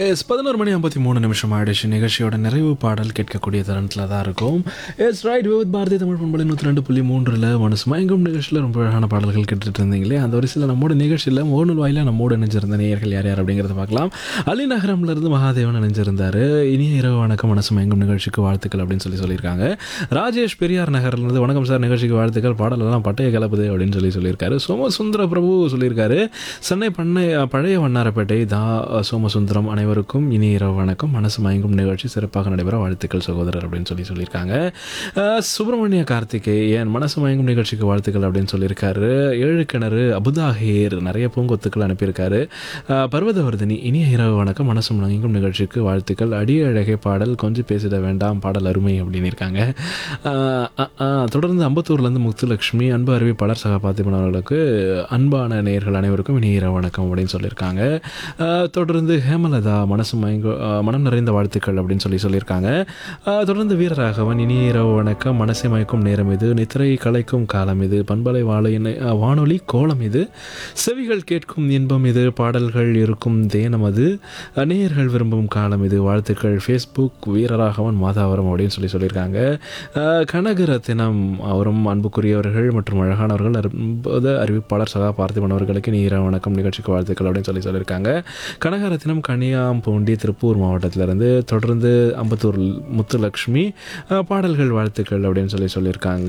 S பதினோரு மணி ஐம்பத்தி மூணு நிமிஷம் ஆயிடுச்சு நிகழ்ச்சியோட நிறைவு பாடல் கேட்கக்கூடிய தருணத்தில் தான் இருக்கும் yes right with Bharathi Tamil பண்பலை நூற்றி ரெண்டு புள்ளி மூன்றில் மனசு மயங்கும் நிகழ்ச்சியில் ரொம்ப அழகான பாடல்கள் கேட்டுட்டு இருந்தீங்களே அந்த வரிசையில் நம்மோட நிகழ்ச்சியில் மோனல் வாயில நம்மோடு இணைஞ்சிருந்த நேயர்கள் யார் யார் அப்படிங்கிறத பார்க்கலாம் அலி நகரம்லேருந்து மகாதேவன் இணைஞ்சிருந்தார் இனிய இரவு வணக்கம் மனசு மயங்கும் நிகழ்ச்சிக்கு வாழ்த்துக்கள் அப்படின்னு சொல்லி சொல்லியிருக்காங்க ராஜேஷ் பெரியார் நகர்லேருந்து வணக்கம் சார் நிகழ்ச்சிக்கு வாழ்த்துக்கள் பாடலெல்லாம் பட்டைய கலப்புது அப்படின்னு சொல்லி சொல்லியிருக்காரு சோமசுந்தர பிரபு சொல்லியிருக்காரு சென்னை பண்ணை பழைய வண்ணாரப்பேட்டை தா சோமசுந்தரம் அனைவருக்கும் இனி இரவு வணக்கம் மனசு மயங்கும் நிகழ்ச்சி சிறப்பாக நடைபெற வாழ்த்துக்கள் சகோதரர் அப்படின்னு சொல்லி சொல்லியிருக்காங்க அஹ், சுப்பிரமணிய கார்த்திகேயன் மனசு மயங்கும் நிகழ்ச்சிக்கு வாழ்த்துக்கள் அப்படின்னு சொல்லியிருக்காரு ஏழு கிணறு அபுதாஹேர் நிறைய பூங்கொத்துக்கள் அனுப்பியிருக்காரு அஹ், பர்வதவர்தினி இனிய இரவு வணக்கம் மனசு மயங்கும் நிகழ்ச்சிக்கு வாழ்த்துக்கள் அடிய அழகை பாடல் கொஞ்சம் பேசிட வேண்டாம் பாடல் அருமை அப்படின்னு இருக்காங்க அஹ், அஹ், அஹ், தொடர்ந்து அம்பத்தூர்லேருந்து முத்துலட்சுமி அன்பு அறிவிப்பாளர் சக பார்த்திபன் அவர்களுக்கு அன்பான நேயர்கள் அனைவருக்கும் இனிய இரவு வணக்கம் அப்படின்னு சொல்லியிருக்காங்க அஹ், தொடர்ந்து ஹேமலதா மனசு மயங்க அஹ், மனம் நிறைந்த வாழ்த்துக்கள் அப்படின்னு சொல்லி சொல்லியிருக்காங்க அஹ், தொடர்ந்து வீரராகவன் இனிய இரவு வணக்கம் மனசை மயக்கும் நேரம் இது நித்திரை கலைக்கும் காலம் இது பண்பலை வாழை வானொலி கோலம் இது செவிகள் கேட்கும் இன்பம் இது பாடல்கள் இருக்கும் தேனம் அது அஹ், நேயர்கள் விரும்பும் காலம் இது வாழ்த்துக்கள் ஃபேஸ்புக் வீரராகவன் மாதாவரம் அப்படின்னு சொல்லி சொல்லியிருக்காங்க அஹ், கனகரத்தினம் அவரும் அன்புக்குரியவர்கள் மற்றும் அழகானவர்கள் அற்புத அறிவிப்பாளர் சகா பார்த்திபன் அவர்களுக்கு நீர வணக்கம் நிகழ்ச்சிக்கு வாழ்த்துக்கள் அப்படின்னு சொல்லி சொல்லியிருக்காங்க கனகரத்தினம் கனியாம்பூண்டி திருப்பூர் மாவட்டத்திலிருந்து தொடர்ந்து அம்பத்தூர் முத்துலக்ஷ்மி அஹ், பாடல்கள் வாழ்த்துக்கள் அப்படின்னு சொல்லி சொல்லியிருக்காங்க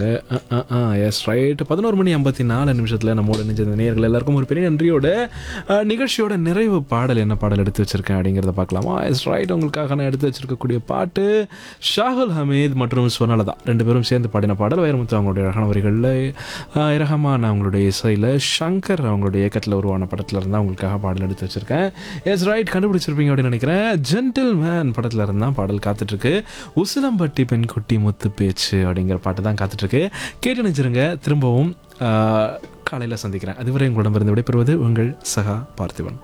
எஸ் ரைட் பதினோரு மணி ஐம்பத்தி நாலு நிமிஷத்தில் நம்மோட நினைஞ்ச நேயர்கள் எல்லாருக்கும் ஒரு பெரிய நன்றியோட அஹ், நிகழ்ச்சியோட நிறைவு பாடல் என்ன பாடல் எடுத்து வச்சிருக்கேன் அப்படிங்கிறத பார்க்கலாமா எஸ் ரைட் உங்களுக்காக நான் எடுத்து வச்சிருக்கக்கூடிய பாட்டு ஷாகுல் ஹமீத் மற்றும் சுவனலதா ரெண்டு பேரும் சேர்ந்து பாடின பாடல் வைரமுத்து அவங்களுடைய அழகான வரிகளில் இரஹமான் அவங்களுடைய இசையில் சங்கர் அவங்களுடைய இயக்கத்தில் உருவான படத்தில் இருந்தால் உங்களுக்காக பாடல் எடுத்து வச்சிருக்கேன் எஸ் ரைட் கண்டுபிடிச்சிருப்பீங்க அப்படின்னு நினைக்கிறேன் ஜென்டில் மேன் படத்தில் இருந்தால் பாடல் காத்துட்ருக்கு உசிலம்பட்டி பெண்குட்டி முத்து பேச்சு அப்படிங்கிற பாட்டு தான் காத்துட்ருக்கு கேட்டு நினைச்சிருங்க திரும்பவும் காலையில் சந்திக்கிறேன் அதுவரை உங்களிடமிருந்து விடைபெறுவது உங்கள் சகா பார்த்திபன்